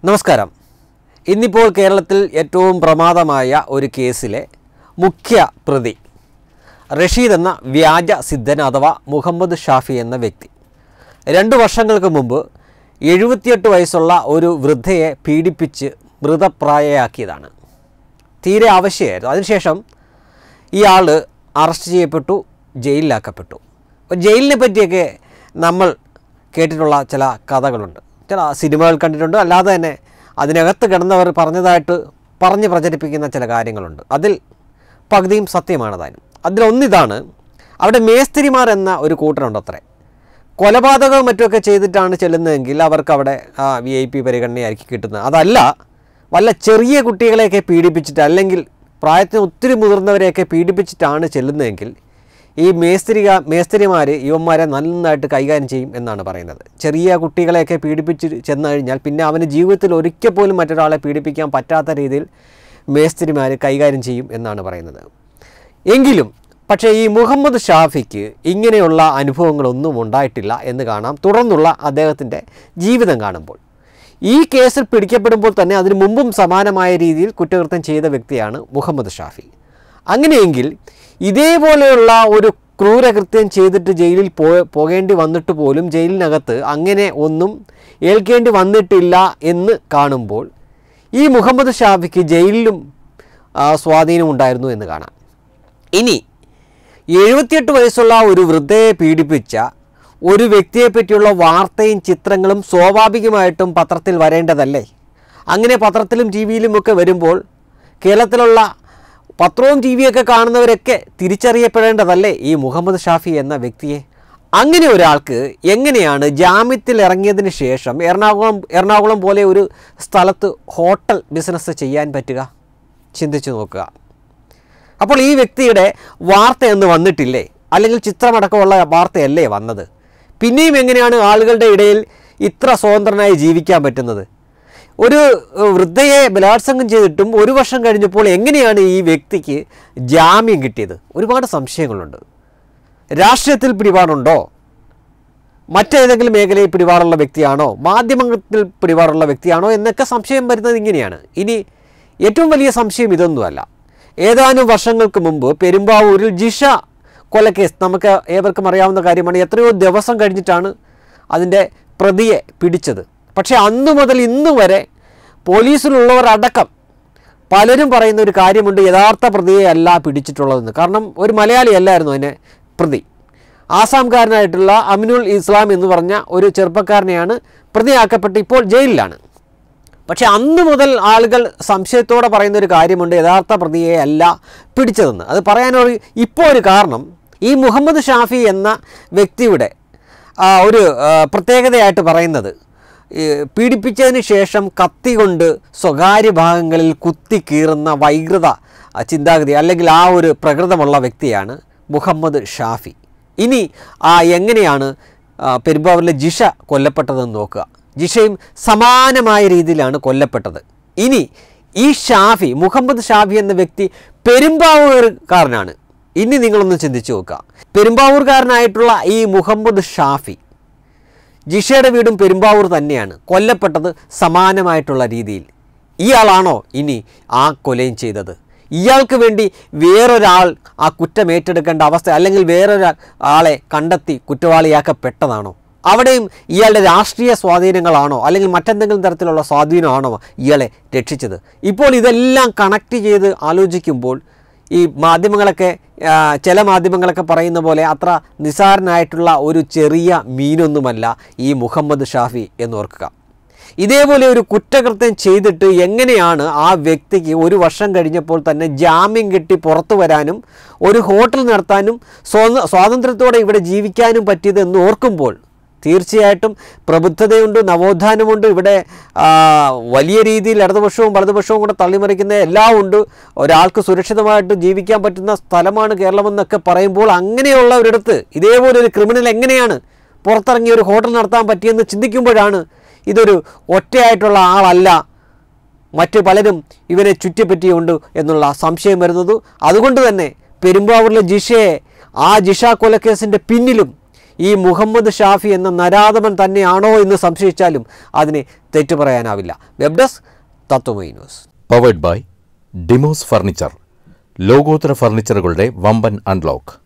നമസ്കാരം ഇന്നിപ്പോൾ കേരളത്തിൽ ഏറ്റവും പ്രമാദമായ ഒരു കേസിലെ മുഖ്യ പ്രതി റഷീദ് എന്ന വ്യാജ സിദ്ധൻ അഥവാ മുഹമ്മദ് ഷാഫി എന്ന വ്യക്തി രണ്ട് വർഷങ്ങൾക്ക് മുമ്പ് എഴുപത്തിയെട്ട് വയസ്സുള്ള ഒരു വൃദ്ധയെ പീഡിപ്പിച്ച് മൃതപ്രായയാക്കിയതാണ് തീരെ ആവശ്യമായിരുന്നു അതിനുശേഷം ഇയാൾ അറസ്റ്റ് ചെയ്യപ്പെട്ടു ജയിലിലാക്കപ്പെട്ടു അപ്പോൾ ജയിലിനെ പറ്റിയൊക്കെ നമ്മൾ കേട്ടിട്ടുള്ള ചില കഥകളുണ്ട് ചില സിനിമകൾ കണ്ടിട്ടുണ്ട് അല്ലാതെ തന്നെ അതിനകത്ത് കിടന്നവർ പറഞ്ഞതായിട്ട് പറഞ്ഞ് പ്രചരിപ്പിക്കുന്ന ചില കാര്യങ്ങളുണ്ട് അതിൽ പകുതിയും സത്യമാണ് താനും അതിലൊന്നിതാണ് അവിടെ മേസ്തിരിമാർ എന്ന ഒരു കൂട്ടരുണ്ട് അത്രേ കൊലപാതകവും മറ്റുമൊക്കെ ചെയ്തിട്ടാണ് ചെല്ലുന്നതെങ്കിൽ അവർക്ക് അവിടെ വി ഐ പി പരിഗണനയായിരിക്കും കിട്ടുന്നത് അതല്ല വല്ല ചെറിയ കുട്ടികളെയൊക്കെ പീഡിപ്പിച്ചിട്ട് അല്ലെങ്കിൽ പ്രായത്തിന് ഒത്തിരി മുതിർന്നവരെയൊക്കെ പീഡിപ്പിച്ചിട്ടാണ് ചെല്ലുന്നതെങ്കിൽ ഈ മേസ്ത്രിക മേസ്ത്രിമാർ യുവന്മാരെ നന്നായിട്ട് കൈകാര്യം ചെയ്യും എന്നാണ് പറയുന്നത് ചെറിയ കുട്ടികളെയൊക്കെ പീഡിപ്പിച്ച് ചെന്ന് കഴിഞ്ഞാൽ പിന്നെ അവന് ജീവിതത്തിൽ ഒരിക്കൽ പോലും മറ്റൊരാളെ പീഡിപ്പിക്കാൻ പറ്റാത്ത രീതിയിൽ മേസ്ത്രിമാർ കൈകാര്യം ചെയ്യും എന്നാണ് പറയുന്നത് എങ്കിലും പക്ഷേ ഈ മുഹമ്മദ് ഷാഫിക്ക് ഇങ്ങനെയുള്ള അനുഭവങ്ങളൊന്നും ഉണ്ടായിട്ടില്ല എന്ന് കാണാം തുടർന്നുള്ള അദ്ദേഹത്തിൻ്റെ ജീവിതം കാണുമ്പോൾ ഈ കേസിൽ പിടിക്കപ്പെടുമ്പോൾ തന്നെ അതിനു മുമ്പും സമാനമായ രീതിയിൽ കുറ്റകൃത്യം ചെയ്ത വ്യക്തിയാണ് മുഹമ്മദ് ഷാഫി അങ്ങനെയെങ്കിൽ ഇതേപോലെയുള്ള ഒരു ക്രൂരകൃത്യം ചെയ്തിട്ട് ജയിലിൽ പോ പോകേണ്ടി വന്നിട്ട് പോലും ജയിലിനകത്ത് അങ്ങനെ ഒന്നും ഏൽക്കേണ്ടി വന്നിട്ടില്ല എന്ന് കാണുമ്പോൾ ഈ മുഹമ്മദ് ഷാഫിക്ക് ജയിലിലും ആ, സ്വാധീനമുണ്ടായിരുന്നു എന്ന് കാണാം ഇനി എഴുപത്തിയെട്ട് വയസ്സുള്ള ഒരു വൃദ്ധയെ പീഡിപ്പിച്ച ഒരു വ്യക്തിയെ പറ്റിയുള്ള വാർത്തയും ചിത്രങ്ങളും സ്വാഭാവികമായിട്ടും പത്രത്തിൽ വരേണ്ടതല്ലേ അങ്ങനെ പത്രത്തിലും ടി വിയിലുമൊക്കെ വരുമ്പോൾ കേരളത്തിലുള്ള പത്രവും ടി വിയൊക്കെ കാണുന്നവരൊക്കെ തിരിച്ചറിയപ്പെടേണ്ടതല്ലേ ഈ മുഹമ്മദ് ഷാഫി എന്ന വ്യക്തിയെ അങ്ങനെ ഒരാൾക്ക് എങ്ങനെയാണ് ജാമ്യത്തിൽ ഇറങ്ങിയതിന് ശേഷം എറണാകുളം എറണാകുളം പോലെ ഒരു സ്ഥലത്ത് ഹോട്ടൽ ബിസിനസ് ചെയ്യാൻ പറ്റുക ചിന്തിച്ചു നോക്കുക അപ്പോൾ ഈ വ്യക്തിയുടെ വാർത്ത എന്ന് വന്നിട്ടില്ലേ അല്ലെങ്കിൽ ചിത്രമടക്കമുള്ള വാർത്തയല്ലേ വന്നത് പിന്നെയും എങ്ങനെയാണ് ആളുകളുടെ ഇടയിൽ ഇത്ര സ്വതന്ത്രനായി ജീവിക്കാൻ പറ്റുന്നത് ഒരു ഏഹ്, വൃദ്ധയെ ബലാത്സംഗം ചെയ്തിട്ടും ഒരു വർഷം കഴിഞ്ഞപ്പോൾ എങ്ങനെയാണ് ഈ വ്യക്തിക്ക് ജാമ്യം കിട്ടിയത് ഒരുപാട് സംശയങ്ങളുണ്ട് രാഷ്ട്രീയത്തിൽ പിടിപാടുണ്ടോ മറ്റേതെങ്കിലും മേഖലയിൽ പിടിപാടുള്ള വ്യക്തിയാണോ മാധ്യമത്തിൽ പിടിപാടുള്ള വ്യക്തിയാണോ എന്നൊക്കെ സംശയം വരുന്നത് ഇങ്ങനെയാണ് ഇനി ഏറ്റവും വലിയ സംശയം ഇതൊന്നുമല്ല ഏതാനും വർഷങ്ങൾക്ക് മുമ്പ് പെരുമ്പാവൂരിൽ ജിഷ കൊലക്കേസ് നമുക്ക് ഏവർക്കും അറിയാവുന്ന കാര്യമാണ് എത്രയോ ദിവസം കഴിഞ്ഞിട്ടാണ് അതിൻ്റെ പ്രതിയെ പിടിച്ചത് പക്ഷേ അന്നു മുതൽ ഇന്ന് വരെ പോലീസിലുള്ളവർ അടക്കം പലരും പറയുന്ന ഒരു കാര്യമുണ്ട് യഥാർത്ഥ പ്രതിയെ അല്ല പിടിച്ചിട്ടുള്ളതെന്ന് കാരണം ഒരു മലയാളി അല്ലായിരുന്നു അതിനെ പ്രതി ആസാംകാരനായിട്ടുള്ള അമിനുൽ ഇസ്ലാം എന്ന് പറഞ്ഞ ഒരു ചെറുപ്പക്കാരനെയാണ് പ്രതിയാക്കപ്പെട്ട് ഇപ്പോൾ ജയിലിലാണ് പക്ഷേ അന്ന് മുതൽ ആളുകൾ സംശയത്തോടെ പറയുന്ന ഒരു കാര്യമുണ്ട് യഥാർത്ഥ പ്രതിയെ അല്ല പിടിച്ചതെന്ന് അത് പറയാനൊരു ഇപ്പോൾ ഒരു കാരണം ഈ മുഹമ്മദ് ഷാഫി എന്ന വ്യക്തിയുടെ ആ, ഒരു ആ, പ്രത്യേകതയായിട്ട് പറയുന്നത് ഈ പീഡിപ്പിച്ചതിന് ശേഷം കത്തി കൊണ്ട് സ്വകാര്യ ഭാഗങ്ങളിൽ കുത്തി കീറുന്ന വൈകൃത ആ, ചിന്താഗതി അല്ലെങ്കിൽ ആ ഒരു പ്രകൃതമുള്ള വ്യക്തിയാണ് മുഹമ്മദ് ഷാഫി ഇനി ആ എങ്ങനെയാണ് ആ, പെരുമ്പാവൂരിലെ ജിഷ കൊല്ലപ്പെട്ടതെന്ന് നോക്കുക ജിഷയും സമാനമായ രീതിയിലാണ് കൊല്ലപ്പെട്ടത് ഇനി ഈ ഷാഫി മുഹമ്മദ് ഷാഫി എന്ന വ്യക്തി പെരുമ്പാവൂർക്കാരനാണ് ഇനി നിങ്ങളൊന്ന് ചിന്തിച്ചു നോക്കുക പെരുമ്പാവൂർക്കാരനായിട്ടുള്ള ഈ മുഹമ്മദ് ഷാഫി ജിഷയുടെ വീടും പെരുമ്പാവൂർ തന്നെയാണ് കൊല്ലപ്പെട്ടത് സമാനമായിട്ടുള്ള രീതിയിൽ ഇയാളാണോ ഇനി ആ കൊലയും ചെയ്തത് ഇയാൾക്ക് വേണ്ടി വേറൊരാൾ ആ കുറ്റം ഏറ്റെടുക്കേണ്ട അവസ്ഥ അല്ലെങ്കിൽ വേറൊരാൾ ആളെ കണ്ടെത്തി കുറ്റവാളിയാക്കപ്പെട്ടതാണോ അവിടെയും ഇയാളുടെ രാഷ്ട്രീയ സ്വാധീനങ്ങളാണോ അല്ലെങ്കിൽ മറ്റെന്തെങ്കിലും തരത്തിലുള്ള സ്വാധീനമാണോ ഇയാളെ രക്ഷിച്ചത് ഇപ്പോൾ ഇതെല്ലാം കണക്ട് ചെയ്ത് ആലോചിക്കുമ്പോൾ ഈ മാധ്യമങ്ങളൊക്കെ ആ, ചില മാധ്യമങ്ങളൊക്കെ പറയുന്ന പോലെ അത്ര നിസാരനായിട്ടുള്ള ഒരു ചെറിയ മീനൊന്നുമല്ല ഈ മുഹമ്മദ് ഷാഫി എന്ന് ഓർക്കുക ഇതേപോലെ ഒരു കുറ്റകൃത്യം ചെയ്തിട്ട് എങ്ങനെയാണ് ആ വ്യക്തിക്ക് ഒരു വർഷം കഴിഞ്ഞപ്പോൾ തന്നെ ജാമ്യം കിട്ടി പുറത്തു വരാനും ഒരു ഹോട്ടൽ നടത്താനും സ്വത സ്വാതന്ത്ര്യത്തോടെ ഇവിടെ ജീവിക്കാനും പറ്റിയത് എന്ന് ഓർക്കുമ്പോൾ തീർച്ചയായിട്ടും പ്രബുദ്ധതയുണ്ട് നവോത്ഥാനമുണ്ട് ഇവിടെ ആ, വലിയ രീതിയിൽ ഇടതുപക്ഷവും വലതുപക്ഷവും കൂടെ തള്ളിമറിക്കുന്ന എല്ലാം ഉണ്ട് ഒരാൾക്ക് സുരക്ഷിതമായിട്ട് ജീവിക്കാൻ പറ്റുന്ന സ്ഥലമാണ് കേരളമെന്നൊക്കെ പറയുമ്പോൾ അങ്ങനെയുള്ള ഒരിടത്ത് ഇതേപോലെ ഒരു ക്രിമിനൽ എങ്ങനെയാണ് പുറത്തിറങ്ങി ഒരു ഹോട്ടൽ നടത്താൻ പറ്റിയെന്ന് ചിന്തിക്കുമ്പോഴാണ് ഇതൊരു ഒറ്റയായിട്ടുള്ള ആളല്ല മറ്റ് പലരും ഇവരെ ചുറ്റിപ്പറ്റിയുണ്ട് എന്നുള്ള സംശയം വരുന്നത് അതുകൊണ്ട് തന്നെ പെരുമ്പാവൂരിലെ ജിഷയെ ആ ജിഷ കൊലക്കേസിൻ്റെ പിന്നിലും ഈ മുഹമ്മദ് ഷാഫി എന്ന നരാധമൻ തന്നെയാണോ എന്ന് സംശയിച്ചാലും അതിനെ തെറ്റു പറയാനാവില്ല web desk Tatwamayi news powered by Demos furniture ലോകോത്തര ഫർണിച്ചറുകളുടെ വമ്പൻ അൺലോക്ക്